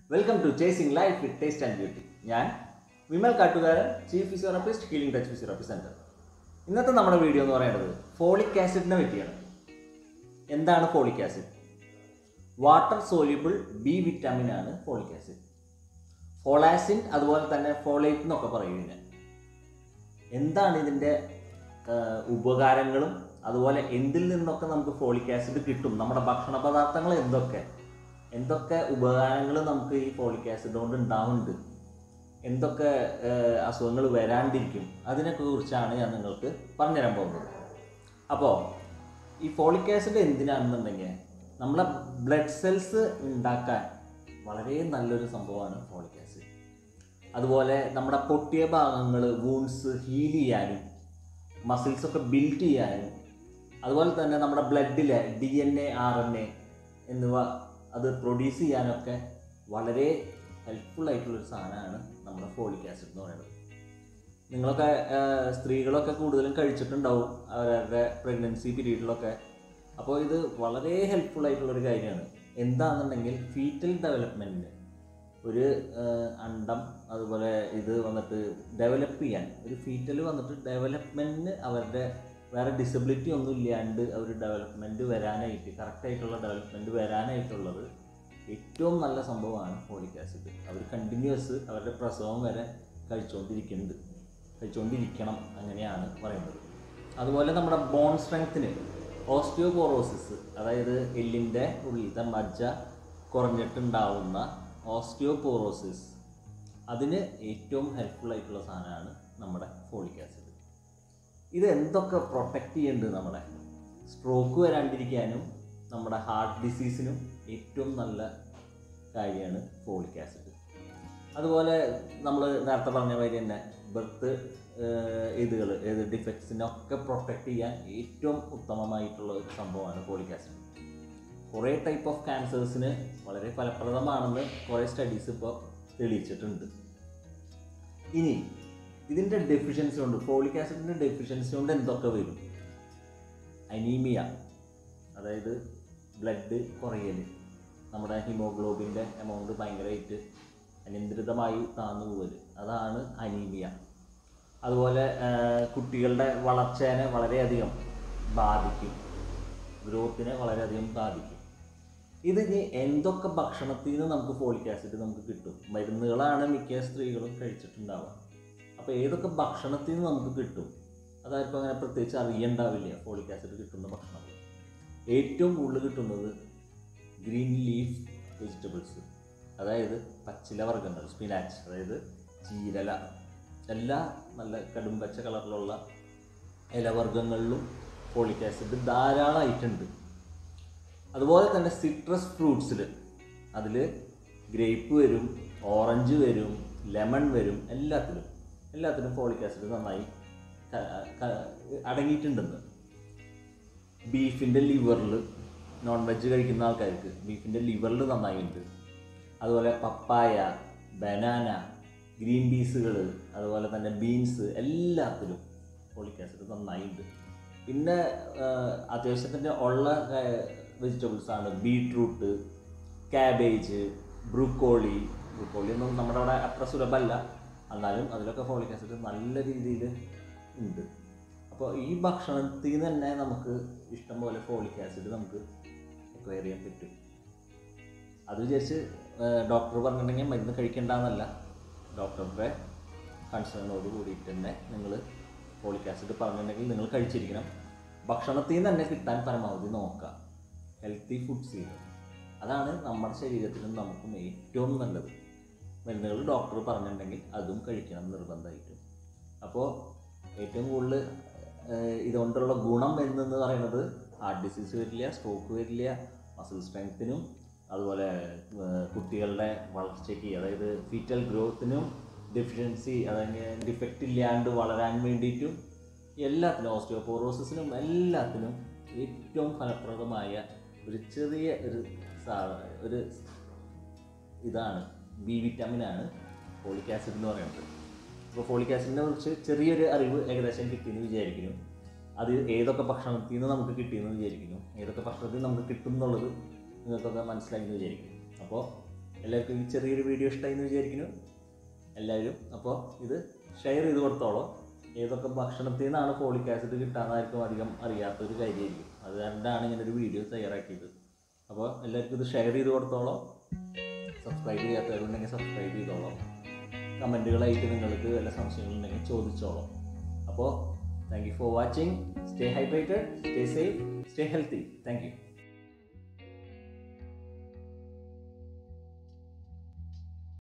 welcome to chasing life with taste and beauty ഞാൻ Vimal Kattukaran chief physiotherapist healing touch physiotherapy centre ഇന്നത്തെ നമ്മുടെ video എന്ന് പറയുന്നത് ഫോളിക് ആസിഡിനെ പറ്റിയാണ് എന്താണ് folic acid water soluble B vitamin ആണ് ഫോളിക് ആസിഡ് ഫോളാസിൻ അതുപോലെ തന്നെ ഫോളേറ്റ് എന്നൊക്കെ പറയും ഇതിനെ എന്താണ് ഇതിൻ്റെ ഉപകാരങ്ങളും അതുപോലെ എന്തിൽ നിന്നൊക്കെ നമുക്ക് ഫോളിക് ആസിഡ് കിട്ടും നമ്മുടെ ഭക്ഷണ പദാർത്ഥങ്ങൾ എന്തൊക്കെ എന്തൊക്കെ ഉപകാരങ്ങൾ നമുക്ക് ഈ ഫോളിക് ആസിഡ് കൊണ്ട് ഉണ്ടാവുന്നുണ്ട് എന്തൊക്കെ അസുഖങ്ങൾ വരാണ്ടിരിക്കും അതിനൊക്കെ കുറിച്ചാണ് ഞാൻ നിങ്ങൾക്ക് പറഞ്ഞുതരാൻ പോകുന്നത് അപ്പോൾ ഈ ഫോളിക് ആസിഡ് എന്തിനാണെന്നുണ്ടെങ്കിൽ നമ്മളെ ബ്ലഡ് സെൽസ് ഉണ്ടാക്കാൻ വളരെ നല്ലൊരു സംഭവമാണ് ഫോളിക് ആസിഡ് അതുപോലെ നമ്മുടെ പൊട്ടിയ ഭാഗങ്ങൾ വൂൺസ് ഹീൽ ചെയ്യാനും മസിൽസ് ഒക്കെ ബിൽഡ് ചെയ്യാനും അതുപോലെ തന്നെ നമ്മുടെ ബ്ലഡിലെ D N A R N A എന്നിവ അത് പ്രൊഡ്യൂസ് ചെയ്യാനൊക്കെ വളരെ ഹെൽപ്ഫുൾ ആയിട്ടുള്ളൊരു സാധനമാണ് നമ്മുടെ ഫോളിക് ആസിഡ് എന്ന് പറയുന്നത് നിങ്ങളൊക്കെ ആ, സ്ത്രീകളൊക്കെ കൂടുതലും കഴിച്ചിട്ടുണ്ടാവും അവരുടെ പ്രഗ്നൻസി പീരീഡിലൊക്കെ അപ്പോൾ ഇത് വളരെ ഹെൽപ്ഫുൾ ആയിട്ടുള്ളൊരു കാര്യമാണ് എന്താണെന്നുണ്ടെങ്കിൽ ഫീറ്റൽ ഡെവലപ്മെൻറ്റിന് ഒരു ആ, അണ്ടം അതുപോലെ ഇത് വന്നിട്ട് ഡെവലപ്പ് ചെയ്യാൻ ഒരു ഫീറ്റൽ വന്നിട്ട് ഡെവലപ്മെൻറ്റിന് അവരുടെ വേറെ ഡിസബിലിറ്റി ഒന്നും ഇല്ലാണ്ട് അവർ ഡെവലപ്മെൻറ്റ് വരാനായിട്ട് കറക്റ്റായിട്ടുള്ള ഡെവലപ്മെൻറ്റ് വരാനായിട്ടുള്ളത് ഏറ്റവും നല്ല സംഭവമാണ് ഫോളിക് ആസിഡ് അവർ കണ്ടിന്യൂസ് അവരുടെ പ്രസവം വരെ കഴിച്ചുകൊണ്ടിരിക്കുന്നുണ്ട് കഴിച്ചുകൊണ്ടിരിക്കണം അങ്ങനെയാണ് പറയുന്നത് അതുപോലെ നമ്മുടെ ബോൺ സ്ട്രെങ്ത്തിന് ഓസ്റ്റിയോപോറോസിസ് അതായത് എല്ലിൻ്റെ ഉള്ളിലത്തെ മജ്ജ കുറഞ്ഞിട്ടുണ്ടാവുന്ന ഓസ്റ്റിയോപോറോസിസ് അതിന് ഏറ്റവും ഹെൽപ്ഫുൾ ആയിട്ടുള്ള സാധനമാണ് നമ്മുടെ ഫോളിക് ആസിഡ് ഇത് എന്തൊക്കെ പ്രൊട്ടക്റ്റ് ചെയ്യുന്നുണ്ട് നമ്മളെ സ്ട്രോക്ക് വരാണ്ടിരിക്കാനും നമ്മുടെ ഹാർട്ട് ഡിസീസിനും ഏറ്റവും നല്ല കാര്യമാണ് ഫോളിക് ആസിഡ് അതുപോലെ നമ്മൾ നേരത്തെ പറഞ്ഞ മാതിരി തന്നെ ബർത്ത് ഇതുകൾ ഏത് ഡിഫക്ട്സിനൊക്കെ പ്രൊട്ടക്റ്റ് ചെയ്യാൻ ഏറ്റവും ഉത്തമമായിട്ടുള്ള ഒരു സംഭവമാണ് ഫോളിക് ആസിഡ് കുറേ ടൈപ്പ് ഓഫ് ക്യാൻസേഴ്സിന് വളരെ ഫലപ്രദമാണെന്ന് കുറേ സ്റ്റഡീസ് ഇപ്പോൾ തെളിയിച്ചിട്ടുണ്ട് ഇനി ഇതിൻ്റെ ഡെഫിഷ്യൻസി കൊണ്ട് ഫോളിക് ആസിഡിൻ്റെ ഡെഫിഷ്യൻസി കൊണ്ട് എന്തൊക്കെ വരും അനീമിയ അതായത് ബ്ലഡ് കുറയൽ നമ്മുടെ ഹിമോഗ്ലോബിൻ്റെ എമൗണ്ട് ഭയങ്കരമായിട്ട് അനിയന്ത്രിതമായി താന്നു പോകൽ അതാണ് അനീമിയ അതുപോലെ ആ, കുട്ടികളുടെ വളർച്ചേനെ വളരെയധികം ബാധിക്കും ഗ്രോത്തിനെ വളരെയധികം ബാധിക്കും ഇത് ഇനി എന്തൊക്കെ ഭക്ഷണത്തിൽ നിന്ന് നമുക്ക് ഫോളിക് ആസിഡ് നമുക്ക് കിട്ടും മരുന്നുകളാണ് മിക്ക സ്ത്രീകളും കഴിച്ചിട്ടുണ്ടാവുക അപ്പോൾ ഏതൊക്കെ ഭക്ഷണത്തിൽ നിന്ന് നമുക്ക് കിട്ടും അതായിരിക്കും അങ്ങനെ പ്രത്യേകിച്ച് അറിയണ്ടാവില്ല ഫോളിക് ആസിഡ് കിട്ടുന്ന ഭക്ഷണം ഏറ്റവും കൂടുതൽ കിട്ടുന്നത് ഗ്രീൻ ലീഫ് വെജിറ്റബിൾസ് അതായത് പച്ചില വർഗ്ഗങ്ങൾ സ്പിനാച്ച് അതായത് ചീരല എല്ലാ നല്ല കടും പച്ച കളറിലുള്ള ഇലവർഗ്ഗങ്ങളിലും ഫോളിക് ആസിഡ് ധാരാളമായിട്ടുണ്ട് അതുപോലെ തന്നെ സിട്രസ് ഫ്രൂട്ട്സിൽ അതിൽ ഗ്രേപ്പ് വരും ഓറഞ്ച് വരും ലെമൺ വരും എല്ലാത്തിലും എല്ലാത്തിലും ഫോളിക് ആസിഡ് നന്നായി ക- ക- അടങ്ങിയിട്ടുണ്ടെന്ന് ബീഫിൻ്റെ ലിവറിൽ നോൺ വെജ് കഴിക്കുന്ന ആൾക്കാർക്ക് ബീഫിൻ്റെ ലിവറിൽ നന്നായിട്ടുണ്ട് അതുപോലെ പപ്പായ ബനാന ഗ്രീൻ പീസുകൾ അതുപോലെ തന്നെ ബീൻസ് എല്ലാത്തിലും ഫോളിക് ആസിഡ് നന്നായിട്ടുണ്ട് പിന്നെ ആ, അത്യാവശ്യത്തിൻ്റെ ഉള്ള വെജിറ്റബിൾസ് ആണ് ബീട്രൂട്ട് ക്യാബേജ് ബ്രൂക്കോളി ബ്രൂക്കോളി ഒന്നും നമ്മുടെ അവിടെ അത്ര സുലഭമല്ല എന്നാലും അതിലൊക്കെ ഫോളിക് ആസിഡ് നല്ല രീതിയിൽ ഉണ്ട് അപ്പോൾ ഈ ഭക്ഷണത്തിൽ നിന്ന് തന്നെ നമുക്ക് ഇഷ്ടംപോലെ ഫോളിക് ആസിഡ് നമുക്ക് എക്വയർ ചെയ്യാൻ പറ്റും അത് വിചാരിച്ച് ഡോക്ടർ പറഞ്ഞിട്ടുണ്ടെങ്കിൽ മരുന്ന് കഴിക്കേണ്ടെന്നല്ല ഡോക്ടറുടെ കൺസേണോട് കൂടിയിട്ട് തന്നെ നിങ്ങൾ ഫോളിക് ആസിഡ് പറഞ്ഞിട്ടുണ്ടെങ്കിൽ നിങ്ങൾ കഴിച്ചിരിക്കണം ഭക്ഷണത്തിൽ നിന്ന് തന്നെ കിട്ടാൻ പരമാവധി നോക്കുക ഹെൽത്തി ഫുഡ്സ് ചെയ്യുക അതാണ് നമ്മുടെ ശരീരത്തിനും നമുക്കും ഏറ്റവും നല്ലത് മരുന്നുകൾ ഡോക്ടർ പറഞ്ഞിട്ടുണ്ടെങ്കിൽ അതും കഴിക്കണം നിർബന്ധമായിട്ടും അപ്പോൾ ഏറ്റവും കൂടുതൽ ഏഹ്, ഇതുകൊണ്ടുള്ള ഗുണം എന്നെന്ന് പറയുന്നത് ഹാർട്ട് ഡിസീസ് വരില്ല സ്ട്രോക്ക് വരില്ല മസിൽ സ്ട്രെങ്ത്തിനും അതുപോലെ ഏഹ്, കുട്ടികളുടെ വളർച്ചയ്ക്ക് അതായത് ഫീറ്റൽ ഗ്രോത്തിനും ഡെഫിഷ്യൻസി അതായത് ഡിഫക്റ്റ് ഇല്ലാണ്ട് വളരാൻ വേണ്ടിയിട്ടും എല്ലാത്തിനും ഓസ്റ്റിയോപോറോസിസിനും എല്ലാത്തിനും ഏറ്റവും ഫലപ്രദമായ ഒരു ചെറിയ ഒരു സാ- ഒരു ഇതാണ് ബി വിറ്റാമിനാണ് ഫോളിക് ആസിഡ് എന്ന് പറയുന്നത് അപ്പോൾ ഫോളിക് ആസിഡിനെ കുറിച്ച് ചെറിയൊരു അറിവ് ഏകദേശം കിട്ടിയെന്ന് വിചാരിക്കുന്നു അത് ഏതൊക്കെ ഭക്ഷണത്തിൽ നിന്ന് നമുക്ക് കിട്ടിയെന്ന് വിചാരിക്കുന്നു ഏതൊക്കെ ഭക്ഷണത്തിൽ നിന്ന് നമുക്ക് കിട്ടും എന്നുള്ളത് നിങ്ങൾക്കൊക്കെ മനസ്സിലായി എന്ന് വിചാരിക്കുന്നു അപ്പോൾ എല്ലാവർക്കും ഈ ചെറിയൊരു വീഡിയോ ഇഷ്ടമായി എന്ന് വിചാരിക്കുന്നു എല്ലാവരും അപ്പോൾ ഇത് ഷെയർ ചെയ്ത് കൊടുത്തോളൂ ഏതൊക്കെ ഭക്ഷണത്തിൽ നിന്നാണ് ഫോളിക് ആസിഡ് കിട്ടാന്നായിരിക്കും അധികം അറിയാത്തൊരു കാര്യമായിരിക്കും അതുകൊണ്ടാണ് ഇങ്ങനൊരു വീഡിയോ തയ്യാറാക്കിയത് അപ്പോൾ എല്ലാവർക്കും ഇത് ഷെയർ ചെയ്ത് കൊടുത്തോളൂ സബ്സ്ക്രൈബ് ചെയ്യാത്തവരുണ്ടെങ്കിൽ സബ്സ്ക്രൈബ് ചെയ്തോളൂ കമൻറ്റുകളായിട്ട് നിങ്ങൾക്ക് വല്ല സംശയങ്ങളുണ്ടെങ്കിൽ ചോദിച്ചോളൂ അപ്പോൾ thank you for watching stay hydrated stay safe stay healthy thank U